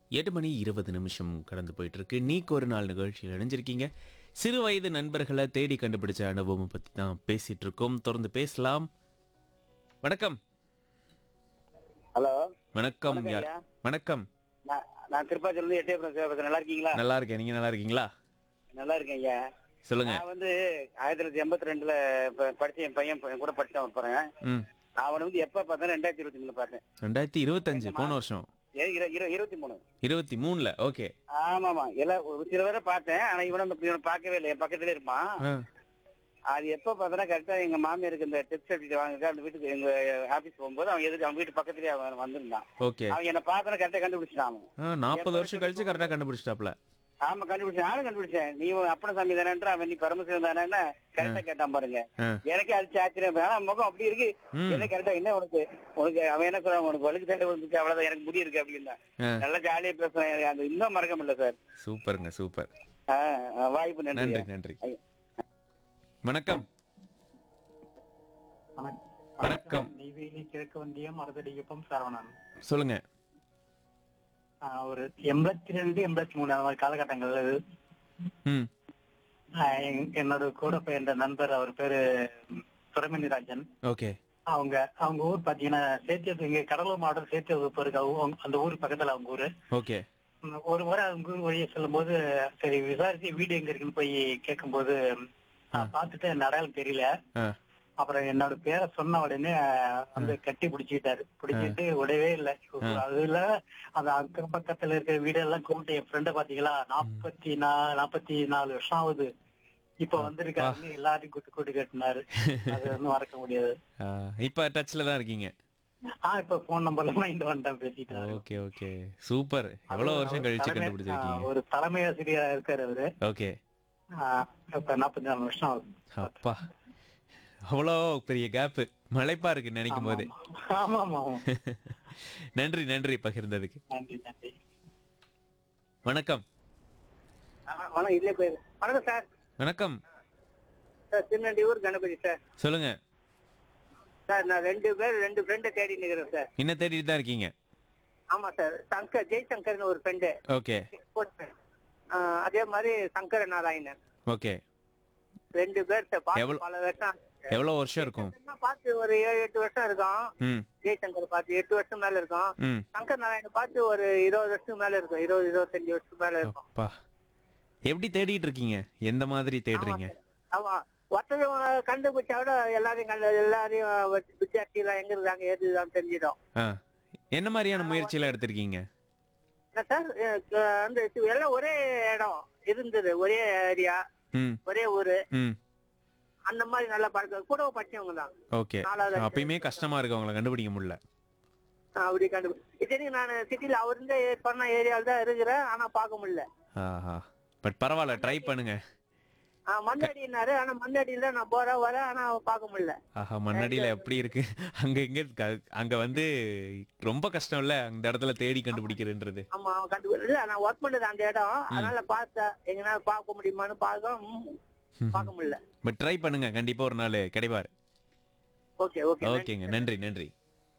எட்டு மணி இருபது நிமிஷம் கடந்து போயிட்டு இருக்கு நீக்கு ஒரு நாள் நிகழ்ச்சியில் இணைஞ்சிருக்கீங்க சிறு வயது நண்பர்களை தேடி கண்டுபிடிச்ச அனுபவம் பத்தி தான் பேசிட்டு இருக்கோம் தொடர்ந்து பேசலாம் வணக்கம் ஹலோ வணக்கம் வணக்கம் யார் ஐயா. வணக்கம் நான் நான் திருப்பாச்சியில இருந்து எட்டயபுரம் பேசுறேன் நல்லா இருக்கீங்களா நல்லா இருக்கேன் நீங்க நல்லா இருக்கீங்களா நல்லா இருக்கேன் ஐயா சொல்லுங்க நான் வந்து ஆயிரத்தி தொள்ளாயிரத்தி எண்பத்தி ரெண்டுல ப- படிச்ச என் பையன் என் கூட படிச்சவன் போறேன் ம் அவனை வந்து எப்ப பார்த்தேன் ரெண்டாயிரத்தி இருபத்தி மூணுல பார்த்தேன் ரெண்டாயிரத்தி இருபத்தஞ்சு போன வருஷம் ஏ- இரு- இரு- இருபத்தி மூணு இருபத்தி மூணுல ஓகே ஆமாமா எல்லாம் ஒரு சில பேரை பார்த்தேன் ஆனா இவனை வந்து இவனை பார்க்கவே இல்லை என் பக்கத்துல இருப்பான் அது எப்ப பார்த்தனா கரெக்டா எங்க மாமியாருக்கு இந்த டிப்ஸ் எடுத்துட்டு வாங்க அந்த வீட்டுக்கு எங்க ஆபீஸ் போகும்போது அவன் எதுக்கு அவன் வீட்டு பக்கத்துலயே அவன் வந்திருந்தான் ஓகே அவன் என்ன பார்த்தனா கரெக்டா கண்டுபிடிச்சிட்டான் அவன் நாற்பது வருஷம் கழிச்சு கரெக்டா கண்டுபிடிச்சிட்டாப்ல ஆமா கண்டுபிடிச்சேன் நானும் கண்டுபிடிச்சேன் நீ அப்பன சாமி தானேன்ற அவன் நீ பரமசிவன் தானே கரெக்டா கேட்டான் பாருங்க ஆ. எனக்கே அடிச்சு ஆச்சரியம் ஆனா முகம் அப்படி இருக்கு ம். என்ன கரெக்டா என்ன உனக்கு உனக்கு அவன் என்ன சொல்றான் உனக்கு வழுக்கு தண்டை வந்துச்சு அவ்வளவுதான் எனக்கு முடி இருக்கு அப்படின்னா ஆ. நல்லா ஜாலியா பேசுறேன் எனக்கு அந்த இன்னும் மறக்க முடியல சார் சூப்பருங்க சூப்பர் ஆ, ஆ, வாய்ப்பு நன்றி நன்றி நன்றி ஐயா. வணக்கம் வணக்கம். நெய்வேலி கிழக்கு வந்தியம் மருதடியப்பம் சரவணன் சொல்லுங்க ஆஹ் ஒரு எண்பத்தி ரெண்டு எண்பத்தி மூணு அந்த மாதிரி காலகட்டங்கள்ல இது. ம் ஆஹ் என்- என்னோட கூட பயின்ற நண்பர் அவர் பேரு துரைமணி ராஜன் ஓகே அவங்க அவங்க ஊர் பாத்தீங்கன்னா சேத்தியது இங்க கடலூர் மாவட்டம் சேத்தியவகுப்பு இருக்கு அவங்க- அந்த ஊர் பக்கத்துல அவங்க ஊரு ஓகே உம் ஒரு முறை அவங்க ஊர் வழியே சொல்லும் போது சரி விசாரிச்சு வீடு எங்க இருக்குன்னு போய் கேட்கும்போது நான் பார்த்துட்டு என் அடையாளம் தெரியல ஆ அப்புறம் என்னோட பேரை சொன்ன உடனே அஹ், வந்து கட்டி பிடிச்சிட்டாரு பிடிச்சிட்டு விடவே இல்லை அதுல அந்த அக்கம் பக்கத்துல இருக்கிற வீடெல்லாம் கூப்பிட்டு என் ஃப்ரெண்ட பாத்தீங்களா நாற்பத்தி நா நாற்பத்தி நாலு வருஷம் ஆகுது இப்ப வந்திருக்காருன்னு எல்லாரையும் கூட்டு கூட்டு கட்டினாரு அது வந்து மறக்க முடியாது ஆ, இப்ப டச்ல தான் இருக்கீங்க ஆஹ் இப்ப போன் நம்பர்ல மைண்ட் வந்துட்டேன் பேசிட்டாரு ஓகே ஓகே சூப்பர் எவ்வளவு வருஷம் கழிச்சு தலைமை- கண்டுபிடிச்சிருக்கீங்க ஆஹ், ஒரு தலைமை ஆசிரியரா இருக்காரு அவரு ஓகே ஆஹ், இப்ப நாற்பத்தி நாலு வருஷம் ஆகுது அப்பா அவ்வளோ பெரிய கேப் மலைப்பா இருக்கு நினைக்கும் போது ஆமா ஆமா ஆமா நன்றி நன்றி பகிர்ந்ததுக்கு நன்றி நன்றி வணக்கம் ஆ, வணக்கம் இதுலயே போயிரு வணக்கம் சார் வணக்கம் சார் திருநெல்வேலூர் கணபதி சார் சொல்லுங்க சார் நான் ரெண்டு பேர் ரெண்டு ஃப்ரெண்டை தேடி நிக்கிறேன் சார் என்ன தேடிட்டு தான் இருக்கீங்க ஆமா சார் சங்கர் ஜெய்சங்கர்னு ஒரு ஃப்ரெண்டு ஓகே அதே மாதிரி சங்கர நாராயணன் ஓகே ரெண்டு பேர் சார் பார்த்து எவ்வளவு- பல வருஷம் ஆச்சு. எவ்வளவு வருஷம் இருக்கும் நான் பார்த்து ஒரு ஏழு எட்டு வருஷம் இருக்கும் ம் ஜெய்சங்கர் பார்த்து எட்டு வருஷம் மேல இருக்கும் ம் சங்கர் நாராயணன் பார்த்து ஒரு இருபது வருஷத்துக்கு மேல இருக்கும் இருபது இருபத்தஞ்சு வருஷத்துக்கு மேல இருக்கும் அப்பா எப்படி தேடிட்டு இருக்கீங்க எந்த மாதிரி தேடுறீங்க ஆமா ஒருத்தர் கண்டுபிடிச்சா விட எல்லாரையும் கண்டு எல்லாரையும் வித்தியார்த்தி எல்லாம் எங்க இருக்காங்க ஏதுதான் தெரிஞ்சிடும் ஆ என்ன மாதிரியான முயற்சியெல்லாம் எடுத்திருக்கீங்க என்ன சார் அஹ் அந்த இது எல்லாம் ஒரே இடம் இருந்தது ஒரே ஏரியா ம் ஒரே ஊரு ம் அந்த மாதிரி நல்லா பழக்க கூட படிச்சவங்க தான் ஓகே நாலாவது அப்பயுமே கஷ்டமா இருக்கு அவங்கள கண்டுபிடிக்க முடியல அப்படி கண்டு இத்தனைக்கு நான் சிட்டில அவர் இருந்த பண்ண ஏரியால தான் இருக்கிறேன் ஆனா பார்க்க முடியல ஆஹா பட் பரவாயில்ல ட்ரை பண்ணுங்க ஆஹ் மண்ணடினாரு ஆனா மண்ணடியில நான் போறேன் வரேன் ஆனா பார்க்க முடியல ஆஹா மண்ணடியில எப்படி இருக்கு அங்க எங்க க- அங்க வந்து ரொம்ப கஷ்டம் இல்ல அந்த இடத்துல தேடி கண்டுபிடிக்கிறதுன்றது ஆமா கண்டு இல்ல நான் ஒர்க் பண்ணது அந்த இடம் அதனால பார்த்தேன் எங்கனா பார்க்க முடியுமான்னு பார்க்க ம், பார்க்க முடியல பட் ட்ரை பண்ணுங்க கண்டிப்பா ஒரு நாள் கிடைப்பாரு ஓகே ஓகே ஓகேங்க நன்றி நன்றி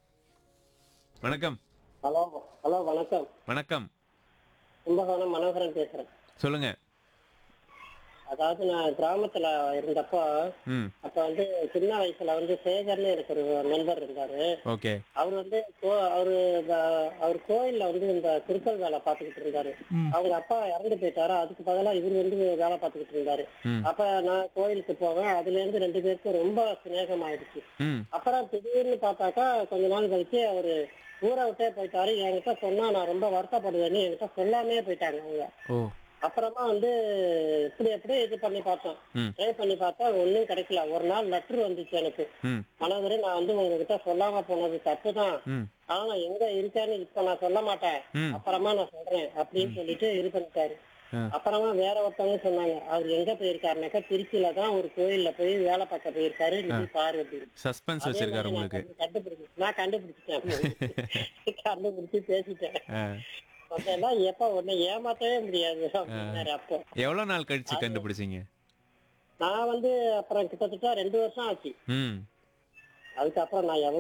வணக்கம் ஹலோ ஹலோ வணக்கம் வணக்கம் கும்பகோணம் மனோகரன் பேசுறேன் சொல்லுங்க அதாவது நான் கிராமத்துல இருந்தப்போ ம் அப்ப வந்து சின்ன வயசுல வந்து சேகர்னு எனக்கு ஒரு நண்பர் இருந்தாரு ஓகே அவர் வந்து கோ- அவரு வ- அவர் கோயில்ல வந்து இந்த திருக்கல் வேலை பார்த்துக்கிட்டு இருந்தாரு அவங்க அப்பா இறந்து போயிட்டாரு அதுக்கு பதிலா இவர் வந்து வேலை பார்த்துக்கிட்டு இருந்தாரு ம். அப்ப நான் கோயிலுக்கு போவேன் அதுல இருந்து ரெண்டு பேருக்கும் ரொம்ப சிநேகம் ஆயிடுச்சு ம் அப்புறம் திடீர்னு பார்த்தாக்கா கொஞ்ச நாள் கழிச்சு அவரு ஊரை விட்டே போயிட்டாரு என்கிட்ட சொன்னா நான் ரொம்ப வருத்தப்படுவேன்னு என்கிட்ட சொல்லாமே போயிட்டாங்க அவங்க ஓ அப்புறமா வந்து இப்படி எப்படி இது பண்ணி பார்த்தோம் ம். ட்ரை பண்ணி பார்த்தா ஒண்ணும் கிடைக்கல ஒரு நாள் லெட்டர் வந்துச்சு எனக்கு ம் மனோதரே நான் வந்து உங்ககிட்ட சொல்லாம போனது தப்பு தான் ம் ஆனா நான் எங்க இருக்கேன்னு இப்ப நான் சொல்ல மாட்டேன் ம். அப்புறமா நான் சொல்றேன் அப்படின்னு சொல்லிட்டு இது பண்ணிட்டாரு ஆ. அப்புறமா வேற ஒருத்தவங்க சொன்னாங்க அவர் எங்க போயிருக்காருனாக்கா திருச்சியில தான் ஒரு கோயில்ல போய் வேலை பார்க்க போயிருக்காரு நீ போய் பாரு அப்படின்னு சஸ்பென்ஸ் அதே வச்சிருக்காரு மாதிரி நான் உங்களுக்கு கண்டு- கண்டுபிடிச்சு நான் கண்டுபிடிச்சிட்டேன் கண்டுபிடிச்சு பேசிட்டேன் ஆ. அதெல்லாம் எப்ப உன்னை ஏமாத்தவே முடியாது அப்படின்னாரு அப்போ எவ்வளவு நாள் கழிச்சு கண்டுபிடிச்சீங்க நான் வந்து அப்புறம் கிட்டத்தட்ட ரெண்டு வருஷம் ஆச்சு ம் அதுக்கப்புறம் நான் எவ்வளவு